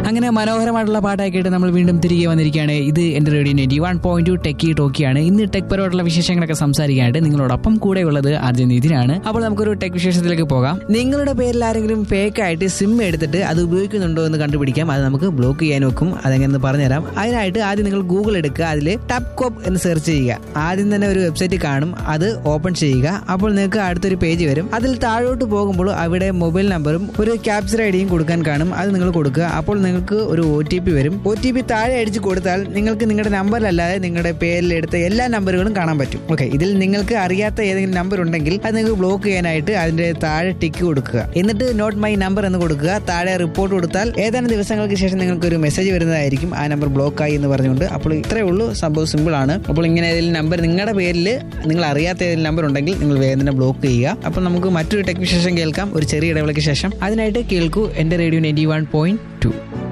അങ്ങനെ മനോഹരമായിട്ടുള്ള പാട്ടൊക്കെ കേട്ട് നമ്മൾ വീണ്ടും തിരികെ വന്നിരിക്കുകയാണ് ഇത് എന്റെ radio ninety one point two techie ടോക്കിയാണ് ഇന്ന് ടെക് പരമായിട്ടുള്ള വിശേഷങ്ങളൊക്കെ സംസാരിക്കാനായിട്ട് നിങ്ങളോടൊപ്പം കൂടെ ഉള്ളത് അർജുൻ നിതിനാണ് അപ്പോൾ നമുക്കൊരു ടെക് വിശേഷത്തിലേക്ക് പോകാം നിങ്ങളുടെ പേരിൽ ആരെങ്കിലും ഫേക്ക് ആയിട്ട് സിം എടുത്തിട്ട് അത് ഉപയോഗിക്കുന്നുണ്ടോ എന്ന് കണ്ടുപിടിക്കാം അത് നമുക്ക് ബ്ലോക്ക് ചെയ്യാൻ വെക്കും അതെങ്ങനെ പറഞ്ഞുതരാം അതിനായിട്ട് ആദ്യം നിങ്ങൾ ഗൂഗിൾ എടുക്കുക അതിൽ ടപ്പ് കോപ്പ് എന്ന് സെർച്ച് ചെയ്യുക ആദ്യം തന്നെ ഒരു വെബ്സൈറ്റ് കാണും അത് ഓപ്പൺ ചെയ്യുക അപ്പോൾ നിങ്ങൾക്ക് അടുത്തൊരു പേജ് വരും അതിൽ താഴോട്ട് പോകുമ്പോൾ അവിടെ മൊബൈൽ നമ്പറും ഒരു ക്യാപ്ചർ ഐ ഡിയും കൊടുക്കാൻ കാണും അത് നിങ്ങൾ കൊടുക്കുക അപ്പോൾ നിങ്ങൾക്ക് ഒരു ഒ ടി പി വരും ഒ ടി പി താഴെ അടിച്ച് കൊടുത്താൽ നിങ്ങൾക്ക് നിങ്ങളുടെ നമ്പറിലല്ലാതെ നിങ്ങളുടെ പേരിൽ എടുത്ത എല്ലാ നമ്പറുകളും കാണാൻ പറ്റും ഓക്കെ ഇതിൽ നിങ്ങൾക്ക് അറിയാത്ത ഏതെങ്കിലും നമ്പർ ഉണ്ടെങ്കിൽ അത് നിങ്ങൾക്ക് ബ്ലോക്ക് ചെയ്യാനായിട്ട് അതിന്റെ താഴെ ടിക്ക് കൊടുക്കുക എന്നിട്ട് നോട്ട് മൈ നമ്പർ എന്ന് കൊടുക്കുക താഴെ റിപ്പോർട്ട് കൊടുത്താൽ ഏതാനും ദിവസങ്ങൾക്ക് ശേഷം നിങ്ങൾക്ക് ഒരു മെസ്സേജ് വരുന്നതായിരിക്കും ആ നമ്പർ ബ്ലോക്ക് ആയി എന്ന് പറഞ്ഞുകൊണ്ട് അപ്പോൾ ഇത്രയേ ഉള്ളൂ സംഭവം സിമ്പിൾ ആണ് അപ്പോൾ ഇങ്ങനെ ഏതെങ്കിലും നമ്പർ നിങ്ങളുടെ പേരിൽ നിങ്ങൾ അറിയാത്ത ഏതെങ്കിലും നമ്പർ ഉണ്ടെങ്കിൽ നിങ്ങൾ വേഗം തന്നെ ബ്ലോക്ക് ചെയ്യുക അപ്പോൾ നമുക്ക് മറ്റൊരു ടെക് വിശേഷം കേൾക്കാം ഒരു ചെറിയ ഇടവേളയ്ക്ക് ശേഷം അതിനായിട്ട് കേൾക്കൂ എന്റെ radio ninety one point to